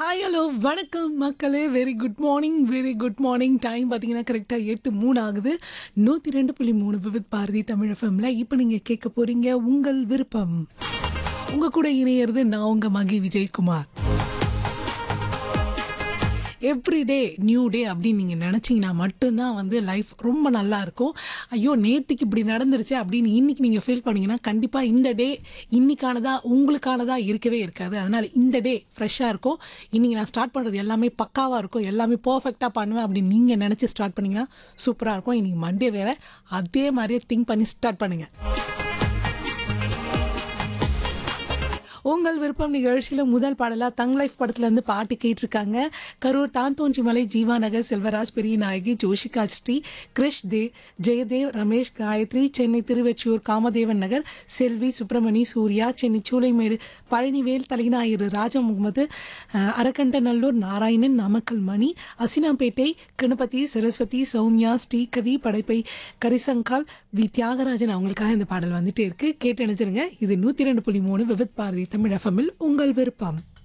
hi hello வணக்கம் மக்களே very good morning very good morning time பார்த்தீங்கன்னா கரெக்டாக எட்டு மூணு ஆகுது நூற்றி ரெண்டு புள்ளி மூணு விவித் பாரதி தமிழ் எஃப்எம்ல இப்போ நீங்கள் கேட்க போகிறீங்க உங்கள் விருப்பம் உங்கள் கூட இணையிறது நான் உங்கள் Mahi Vijayakumar everyday new day அப்படின்னு நீங்கள் நினச்சிங்கன்னா மட்டும்தான் வந்து லைஃப் ரொம்ப நல்லா இருக்கும் ஐயோ நேற்றுக்கு இப்படி நடந்துருச்சு அப்படின்னு இன்னைக்கு நீங்கள் ஃபீல் பண்ணீங்கன்னா கண்டிப்பாக இந்த டே இன்னைக்கானதா உங்களுக்கானதா இருக்கவே இருக்காது அதனால் இந்த டே ஃப்ரெஷ்ஷாக இருக்கும் இன்னைக்கு நான் ஸ்டார்ட் பண்ணுறது எல்லாமே பக்காவாக இருக்கும் எல்லாமே பர்ஃபெக்டாக பண்ணுவேன் அப்படின்னு நீங்கள் நினச்சி ஸ்டார்ட் பண்ணீங்கன்னா சூப்பராக இருக்கும் இன்னைக்கு மண்டே வேறு அதே மாதிரியே திங்க் பண்ணி ஸ்டார்ட் பண்ணுங்கள் உங்கள் விருப்பம் நிகழ்ச்சியில் முதல் பாடலாக தங் லைஃப் படத்துலேருந்து பாட்டு கேட்டிருக்காங்க கரூர் தான் தோன்றிமலை ஜீவா நகர் செல்வராஜ் பெரிய நாயகி ஜோஷிகா ஸ்ரீ கிரிஷ் தேவ் ஜெயதேவ் ரமேஷ் காயத்ரி சென்னை திருவெற்றியூர் காமதேவன் நகர் செல்வி சுப்பிரமணி சூர்யா சென்னை சூளைமேடு பழனிவேல் தலைநாயிறு ராஜா முகமது அஹ், அரக்கண்டநல்லூர் நாராயணன் நாமக்கல் மணி அசினாம்பேட்டை கணபதி சரஸ்வதி சௌமியா ஸ்ரீகவி படைப்பை கரிசங்கால் வி தியாகராஜன் அவங்களுக்காக இந்த பாடல் வந்துட்டே இருக்கு கேட்டு நினைச்சிருங்க இது நூற்றி ரெண்டு புள்ளி மூணு விவித் பாரதி தமிழ் எஃப்எம்மில் உங்கள் விருப்பம்